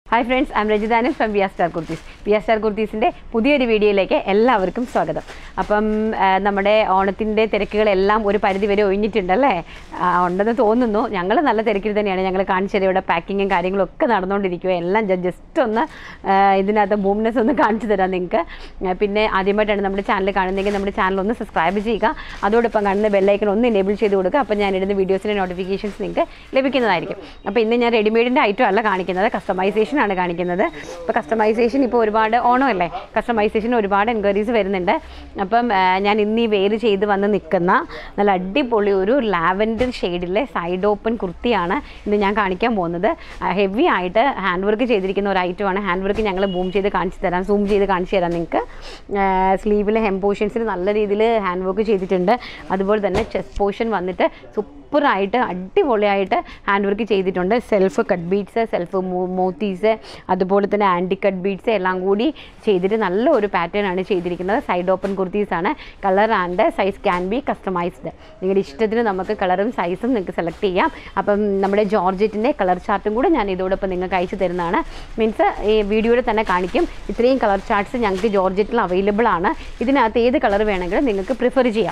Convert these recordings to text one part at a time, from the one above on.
hi friends I'm രജിതാനും from V R star Kurtis V R star കുർത്തീസിൻ്റെ പുതിയൊരു വീഡിയോയിലേക്ക് എല്ലാവർക്കും സ്വാഗതം അപ്പം ആ, നമ്മുടെ ഓണത്തിൻ്റെ തിരക്കുകളെല്ലാം ഒരു പരിധി വരെ ഒഴിഞ്ഞിട്ടുണ്ടല്ലേ ആ, ഉണ്ടെന്ന് തോന്നുന്നു ഞങ്ങൾ നല്ല തിരക്കിൽ തന്നെയാണ് ഞങ്ങൾ കാണിച്ചത് ഇവിടെ പാക്കിങ്ങും കാര്യങ്ങളും ഒക്കെ നടന്നുകൊണ്ടിരിക്കുക എല്ലാം ജസ്റ്റ് ഒന്ന് ആ, ഇതിനകത്ത് ബൂംനെസ് ഒന്ന് കാണിച്ചു തരാം നിങ്ങൾക്ക് ആ, പിന്നെ ആദ്യമായിട്ടാണ് നമ്മുടെ ചാനൽ കാണുന്നതെങ്കിൽ നമ്മുടെ ചാനൽ ഒന്ന് സബ്സ്ക്രൈബ് ചെയ്യുക അതോടൊപ്പം കാണുന്ന ബെല്ലൈക്കൺ ഒന്ന് എനേബിൾ ചെയ്ത് കൊടുക്കുക അപ്പോൾ ഞാൻ ഇടുന്ന വീഡിയോസിൻ്റെ നോട്ടിഫിക്കേഷൻസ് നിങ്ങൾക്ക് ലഭിക്കുന്നതായിരിക്കും അപ്പോൾ ഇന്ന് ഞാൻ റെഡിമെയ്ഡിൻ്റെ ഐറ്റം അല്ല കാണിക്കുന്നത് കസ്റ്റമൈസേഷൻ ആണ് കാണിക്കുന്നത് ഇപ്പോൾ കസ്റ്റമൈസേഷൻ ഇപ്പോൾ ഒരുപാട് ഓണമല്ലേ കസ്റ്റമൈസേഷൻ ഒരുപാട് എൻക്വയറീസ് വരുന്നുണ്ട് അപ്പം ആ, ഞാൻ ഇന്ന് ഈ വെയർ ചെയ്ത് വന്ന് നിൽക്കുന്ന നല്ല അടിപൊളി ഒരു ലാവൻഡർ ഷെയ്ഡിലെ സൈഡ് ഓപ്പൺ കുർത്തിയാണ് ഇന്ന് ഞാൻ കാണിക്കാൻ പോകുന്നത് ഹെവി ആയിട്ട് ഹാൻഡ് വർക്ക് ചെയ്തിരിക്കുന്ന ഒരു ഐറ്റമാണ് ഹാൻഡ് വർക്ക് ഞങ്ങൾ ബൂം ചെയ്ത് കാണിച്ചു തരാം സൂം ചെയ്ത് കാണിച്ചു തരാം നിങ്ങൾക്ക് സ്ലീവിലെ ഹെം പോർഷൻസിൽ നല്ല രീതിയിൽ ഹാൻഡ് വർക്ക് ചെയ്തിട്ടുണ്ട് അതുപോലെ തന്നെ ചെസ്റ്റ് പോർഷൻ വന്നിട്ട് സൂപ്പറായിട്ട് അടിപൊളിയായിട്ട് ഹാൻഡ് വർക്ക് ചെയ്തിട്ടുണ്ട് സെൽഫ് കട്ട് ബീഡ്സ് സെൽഫ് മോത്തീസ് അതുപോലെ തന്നെ ആൻറ്റി കട്ട് ബീഡ്സ് എല്ലാം കൂടി ചെയ്തിട്ട് നല്ല ഒരു പാറ്റേൺ ആണ് ചെയ്തിരിക്കുന്നത് സൈഡ് ഓപ്പൺ കുർത്തീസ് ആണ് colour and size can be customised നിങ്ങളുടെ ഇഷ്ടത്തിന് നമുക്ക് കളറും സൈസും നിങ്ങൾക്ക് സെലക്ട് ചെയ്യാം അപ്പം നമ്മുടെ ജോർജറ്റിൻ്റെ കളർ ചാർട്ടും കൂടെ ഞാൻ ഇതോടൊപ്പം നിങ്ങൾക്ക് അയച്ചു തരുന്നതാണ് മീൻസ് ഈ വീഡിയോയിൽ തന്നെ കാണിക്കും ഇത്രയും കളർ ചാർട്ട്സ് ഞങ്ങൾക്ക് ജോർജറ്റിൽ അവൈലബിൾ ആണ് ഇതിനകത്ത് ഏത് കളർ വേണമെങ്കിലും നിങ്ങൾക്ക് പ്രിഫർ ചെയ്യാം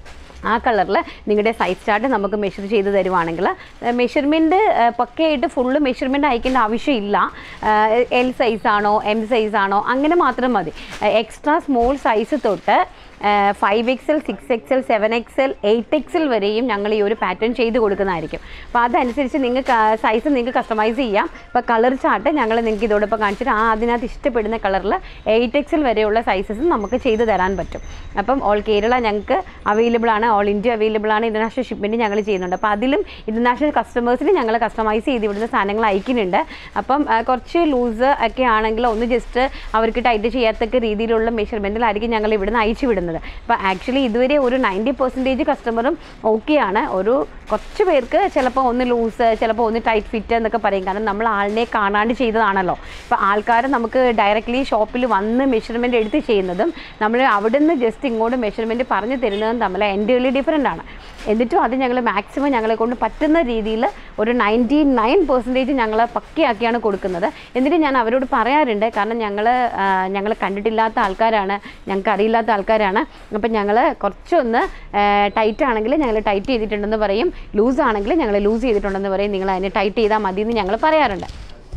ആ കളറിൽ നിങ്ങളുടെ സൈസ് ചാർട്ട് നമുക്ക് മെഷർ ചെയ്ത് തരുവാണെങ്കിൽ മെഷർമെൻറ്റ് പക്കയായിട്ട് ഫുള്ള് മെഷർമെൻറ്റ് അയക്കേണ്ട ആവശ്യമില്ല എൽ സൈസാണോ എം സൈസാണോ അങ്ങനെ മാത്രം മതി എക്സ്ട്രാ സ്മോൾ സൈസ് തൊട്ട് five XL six XL seven XL eight XL വരെയും ഞങ്ങൾ ഈ ഒരു പാറ്റേൺ ചെയ്ത് കൊടുക്കുന്നതായിരിക്കും അപ്പോൾ അതനുസരിച്ച് നിങ്ങൾക്ക് സൈസ് നിങ്ങൾക്ക് കസ്റ്റമൈസ് ചെയ്യാം ഇപ്പോൾ കളർ ചാർട്ട് ഞങ്ങൾ നിങ്ങൾക്ക് ഇതോടൊപ്പം കാണിച്ചിട്ട് ആ അതിനകത്ത് ഇഷ്ടപ്പെടുന്ന കളറിൽ എയ്റ്റ് എക്സൽ വരെയുള്ള സൈസസ് നമുക്ക് ചെയ്ത് തരാൻ പറ്റും അപ്പം ഓൾ കേരള ഞങ്ങൾക്ക് അവൈലബിൾ ആണ് ഓൾ ഇന്ത്യ അവൈലബിൾ ആണ് ഇൻ്റർനാഷണൽ ഷിപ്മെൻറ്റ് ഞങ്ങൾ ചെയ്യുന്നുണ്ട് അപ്പോൾ അതിലും ഇൻ്റർനാഷണൽ കസ്റ്റമേഴ്സിന് ഞങ്ങൾ കസ്റ്റമൈസ് ചെയ്ത് ഇവിടുന്ന് സാധനങ്ങൾ അയക്കുന്നുണ്ട് അപ്പം ആ, കുറച്ച് ലൂസ് ഒക്കെ ആണെങ്കിൽ ഒന്ന് ജസ്റ്റ് അവർക്ക് ടൈറ്റ് ചെയ്യാത്തക്ക രീതിയിലുള്ള മെഷർമെൻറ്റിലായിരിക്കും ഞങ്ങൾ ഇവിടുന്ന് അയച്ചു വിടുന്നത് അപ്പോൾ ആക്ച്വലി ഇതുവരെ ഒരു നയൻറ്റി പെർസെൻറ്റേജ് കസ്റ്റമറും ഓക്കെയാണ് ഒരു കുറച്ച് പേർക്ക് ചിലപ്പോൾ ഒന്ന് ലൂസ് ചിലപ്പോൾ ഒന്ന് ടൈറ്റ് ഫിറ്റ് എന്നൊക്കെ പറയും കാരണം നമ്മൾ ആളിനെ കാണാണ്ട് ചെയ്തതാണല്ലോ ഇപ്പോൾ ആൾക്കാർ നമുക്ക് ഡയറക്റ്റ്ലി ഷോപ്പിൽ വന്ന് മെഷർമെൻറ്റ് എടുത്ത് ചെയ്യുന്നതും നമ്മൾ അവിടെ നിന്ന് ജസ്റ്റ് ഇങ്ങോട്ട് മെഷർമെൻറ്റ് പറഞ്ഞു തരുന്നതും തമ്മിൽ എൻ്റർലി ഡിഫറെൻ്റ് ആണ് എന്നിട്ടും അത് ഞങ്ങൾ മാക്സിമം ഞങ്ങളെ കൊണ്ട് പറ്റുന്ന രീതിയിൽ ഒരു നയൻറ്റി നയൻ പെർസെൻറ്റേജ് ഞങ്ങൾ പക്കയാക്കിയാണ് കൊടുക്കുന്നത് എന്നിട്ട് ഞാൻ അവരോട് പറയാറുണ്ട് കാരണം ഞങ്ങൾ ഞങ്ങൾ കണ്ടിട്ടില്ലാത്ത ആൾക്കാരാണ് ഞങ്ങൾക്ക് അറിയില്ലാത്ത ആൾക്കാരാണ് അപ്പം ഞങ്ങൾ കുറച്ചൊന്ന് ടൈറ്റ് ആണെങ്കിൽ ഞങ്ങൾ ടൈറ്റ് ചെയ്തിട്ടുണ്ടെന്ന് പറയും ലൂസ് ആണെങ്കിൽ ഞങ്ങൾ ലൂസ് ചെയ്തിട്ടുണ്ടെന്ന് പറയും നിങ്ങൾ അതിനെ ടൈറ്റ് ചെയ്താൽ മതി എന്ന് ഞങ്ങൾ പറയാറുണ്ട്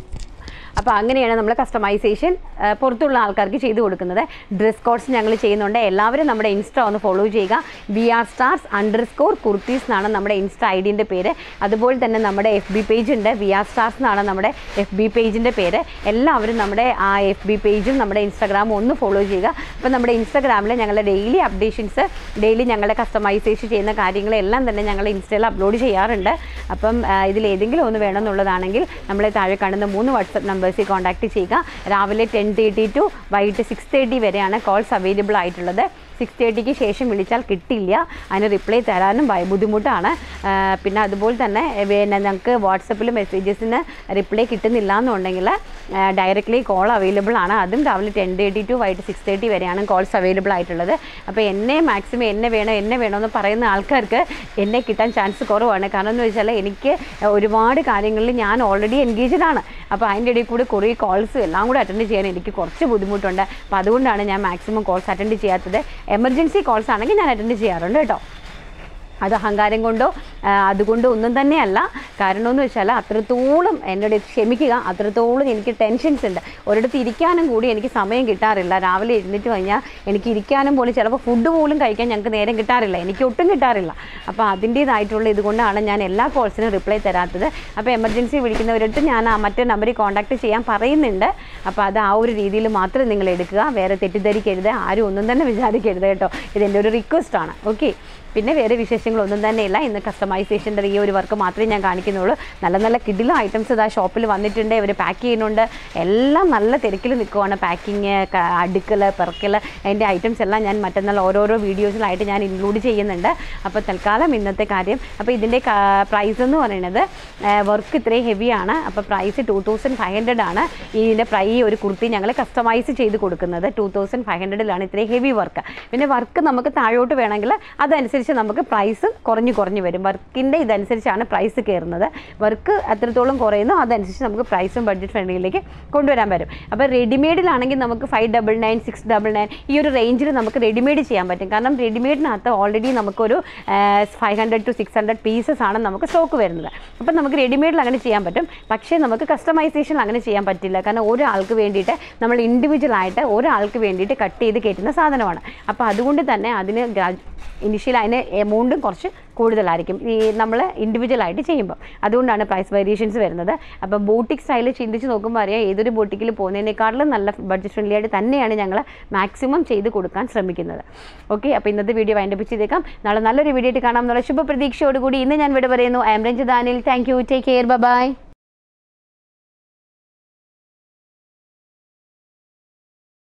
അപ്പോൾ അങ്ങനെയാണ് നമ്മൾ കസ്റ്റമൈസേഷൻ പുറത്തുള്ള ആൾക്കാർക്ക് ചെയ്ത് കൊടുക്കുന്നത് ഡ്രസ് കോഡ്സ് ഞങ്ങൾ ചെയ്യുന്നുണ്ട് എല്ലാവരും നമ്മുടെ ഇൻസ്റ്റ ഒന്ന് ഫോളോ ചെയ്യുക വി ആർ സ്റ്റാർസ് അണ്ടർ സ്കോർ കുർത്തീസ് എന്നാണ് നമ്മുടെ ഇൻസ്റ്റ ഐ ഡിൻ്റെ പേര് അതുപോലെ തന്നെ നമ്മുടെ എഫ് ബി പേജ് ഉണ്ട് വി ആർ സ്റ്റാർസ് എന്നാണ് നമ്മുടെ എഫ് ബി പേജിൻ്റെ പേര് എല്ലാവരും നമ്മുടെ ആ എഫ് ബി പേജും നമ്മുടെ ഇൻസ്റ്റാഗ്രാമും ഒന്ന് ഫോളോ ചെയ്യുക അപ്പോൾ നമ്മുടെ ഇൻസ്റ്റാഗ്രാമിൽ ഞങ്ങളുടെ ഡെയിലി അപ്ഡേഷൻസ് ഡെയിലി ഞങ്ങളുടെ കസ്റ്റമൈസേഷൻ ചെയ്യുന്ന കാര്യങ്ങളെല്ലാം തന്നെ ഞങ്ങൾ ഇൻസ്റ്റയിൽ അപ്ലോഡ് ചെയ്യാറുണ്ട് അപ്പം ആ, ഇതിൽ ഏതെങ്കിലും ഒന്ന് വേണമെന്നുള്ളതാണെങ്കിൽ നമ്മളെ താഴെ കാണുന്ന മൂന്ന് വാട്സപ്പ് നമ്പേഴ്സിൽ കോൺടാക്റ്റ് ചെയ്യുക രാവിലെ ടെൻ തേർട്ടി ടു വൈകിട്ട് സിക്സ് തേർട്ടി വരെയാണ് കോൾസ് അവൈലബിൾ ആയിട്ടുള്ളത് സിക്സ് തേർട്ടിക്ക് ശേഷം വിളിച്ചാൽ കിട്ടില്ല അതിന് റിപ്ലൈ തരാനും ഭയ ബുദ്ധിമുട്ടാണ് ആ, പിന്നെ അതുപോലെ തന്നെ ഏ, പിന്നെ ഞങ്ങൾക്ക് വാട്സപ്പിൽ മെസ്സേജസിന് റിപ്ലൈ കിട്ടുന്നില്ല എന്നുണ്ടെങ്കിൽ ഡയറക്റ്റ്ലി കോൾ അവൈലബിൾ ആണ് അതും രാവിലെ ടെൻ തേർട്ടി ടു വൈകിട്ട് സിക്സ് തേർട്ടി വരെയാണ് കോൾസ് അവൈലബിൾ ആയിട്ടുള്ളത് അപ്പോൾ എന്നെ മാക്സിമം എന്നെ വേണം എന്നെ വേണമെന്ന് പറയുന്ന ആൾക്കാർക്ക് എന്നെ കിട്ടാൻ ചാൻസ് കുറവാണ് കാരണം എന്ന് വെച്ചാൽ എനിക്ക് ഒരുപാട് കാര്യങ്ങളിൽ ഞാൻ ഓൾറെഡി എൻഗേജ്ഡ് ആണ് അപ്പോൾ അതിൻ്റെ ഇടയിൽ കൂടി കുറേ കോൾസും എല്ലാം കൂടി അറ്റൻഡ് ചെയ്യാൻ എനിക്ക് കുറച്ച് ബുദ്ധിമുട്ടുണ്ട് അപ്പോൾ അതുകൊണ്ടാണ് ഞാൻ മാക്സിമം കോൾസ് അറ്റൻഡ് ചെയ്യാത്തത് എമർജൻസി കോൾസ് ആണെങ്കിൽ ഞാൻ അറ്റൻഡ് ചെയ്യാറുണ്ട് കേട്ടോ അത് അഹങ്കാരം കൊണ്ടോ ആ, അതുകൊണ്ടോ ഒന്നും തന്നെയല്ല കാരണം എന്ന് വെച്ചാൽ അത്രത്തോളം എന്നോട് ക്ഷമിക്കുക അത്രത്തോളം എനിക്ക് ടെൻഷൻസ് ഉണ്ട് ഒരിടത്ത് ഇരിക്കാനും കൂടി എനിക്ക് സമയം കിട്ടാറില്ല രാവിലെ എഴുന്നേറ്റ് കഴിഞ്ഞാൽ എനിക്ക് ഇരിക്കാനും പോലും ചിലപ്പോൾ ഫുഡ് പോലും കഴിക്കാൻ ഞങ്ങൾക്ക് നേരം കിട്ടാറില്ല എനിക്ക് ഒട്ടും കിട്ടാറില്ല അപ്പോൾ അതിൻ്റേതായിട്ടുള്ള ഇതുകൊണ്ടാണ് ഞാൻ എല്ലാ കോൾസിനും റിപ്ലൈ തരാത്തത് അപ്പോൾ എമർജൻസി വിളിക്കുന്നവരടുത്ത് ഞാൻ ആ മറ്റേ നമ്പറിൽ കോൺടാക്ട് ചെയ്യാൻ പറയുന്നുണ്ട് അപ്പോൾ അത് ആ ഒരു രീതിയിൽ മാത്രം നിങ്ങൾ എടുക്കുക വേറെ തെറ്റിദ്ധരിക്കരുത് ആരും ഒന്നും തന്നെ വിചാരിക്കരുത് കേട്ടോ ഇതെൻ്റെ ഒരു റിക്വസ്റ്റ് ആണ് ഓക്കെ പിന്നെ വേറെ വിശേഷങ്ങളൊന്നും തന്നെയില്ല ഇന്ന് കസ്റ്റമൈസേഷൻ്റെ ഈ ഒരു വർക്ക് മാത്രമേ ഞാൻ കാണിക്കുന്നുള്ളൂ നല്ല നല്ല കിഡിലും ഐറ്റംസ് ഇതാ ഷോപ്പിൽ വന്നിട്ടുണ്ട് ഇവർ പാക്ക് ചെയ്യുന്നുണ്ട് എല്ലാം നല്ല തിരക്കിൽ നിൽക്കുവാണ് പാക്കിങ് അടുക്കൽ പെറക്കൽ അതിൻ്റെ ഐറ്റംസ് എല്ലാം ഞാൻ മറ്റന്നാൾ ഓരോരോ വീഡിയോസിലായിട്ട് ഞാൻ ഇൻക്ലൂഡ് ചെയ്യുന്നുണ്ട് അപ്പോൾ തൽക്കാലം ഇന്നത്തെ കാര്യം അപ്പോൾ ഇതിൻ്റെ പ്രൈസ് എന്ന് പറയുന്നത് വർക്ക് ഇത്രയും ഹെവിയാണ് അപ്പോൾ price two thousand five hundred ആണ് ഇതിൻ്റെ പ്രൈ ഒരു കുർത്തി ഞങ്ങൾ കസ്റ്റമൈസ് ചെയ്ത് കൊടുക്കുന്നത് ടു തൗസൻഡ് ഫൈവ് ഹൺഡ്രഡിലാണ് ഇത്രയും ഹെവി വർക്ക് പിന്നെ വർക്ക് നമുക്ക് താഴോട്ട് വേണമെങ്കിൽ അതനുസരിച്ച് അതിനനുസരിച്ച് നമുക്ക് പ്രൈസ് കുറഞ്ഞു കുറഞ്ഞു വരും വർക്കിൻ്റെ ഇതനുസരിച്ചാണ് പ്രൈസ് കയറുന്നത് വർക്ക് എത്രത്തോളം കുറയുന്നു അതനുസരിച്ച് നമുക്ക് പ്രൈസും ബഡ്ജറ്റ് ഫ്രണ്ട്ലിയിലേക്ക് കൊണ്ടുവരാൻ പറ്റും അപ്പോൾ റെഡിമെയ്ഡിലാണെങ്കിൽ നമുക്ക് five double nine six double nine ഈ ഒരു റേഞ്ചിൽ നമുക്ക് റെഡിമെയ്ഡ് ചെയ്യാൻ പറ്റും കാരണം റെഡിമെയ്ഡിനകത്ത് ഓൾറെഡി നമുക്കൊരു five hundred to six hundred pieces ആണ് നമുക്ക് സ്റ്റോക്ക് വരുന്നത് അപ്പം നമുക്ക് റെഡിമെയ്ഡിൽ അങ്ങനെ ചെയ്യാൻ പറ്റും പക്ഷേ നമുക്ക് കസ്റ്റമൈസേഷൻ അങ്ങനെ ചെയ്യാൻ പറ്റില്ല കാരണം ഒരാൾക്ക് വേണ്ടിയിട്ട് നമ്മൾ ഇൻഡിവിജ്വൽ ആയിട്ട് ഒരാൾക്ക് വേണ്ടിയിട്ട് കട്ട് ചെയ്ത് കയറ്റുന്ന സാധനമാണ് അപ്പോൾ അതുകൊണ്ട് തന്നെ അതിന് ഇനിഷ്യൽ അതിന് എമൗണ്ടും കുറച്ച് കൂടുതലായിരിക്കും ഈ നമ്മൾ ഇൻഡിവിജ്വൽ ആയിട്ട് ചെയ്യുമ്പോൾ അതുകൊണ്ടാണ് പ്രൈസ് വേരിയേഷൻസ് വരുന്നത് അപ്പോൾ ബോട്ടിക് സ്റ്റൈൽ ചിന്തിച്ച് നോക്കുമ്പോൾ അറിയാം ഏതൊരു ബോട്ടിക്കിൽ പോകുന്നതിനേക്കാളും നല്ല ബഡ്ജറ്റ് ഫ്രണ്ട്ലി ആയിട്ട് തന്നെയാണ് ഞങ്ങൾ മാക്സിമം ചെയ്ത് കൊടുക്കാൻ ശ്രമിക്കുന്നത് ഓക്കെ അപ്പോൾ ഇന്നത്തെ വീഡിയോ വൈൻഡപ്പ് ചെയ്തേക്കാം നാളെ നല്ലൊരു വീഡിയോ ആയിട്ട് കാണാം എന്നുള്ള ശുഭപ്രതീക്ഷയോടുകൂടി ഇന്ന് ഞാൻ ഇവിടെ പറയുന്നു ഐ എം രഞ്ജിതാനിൽ thank you take care by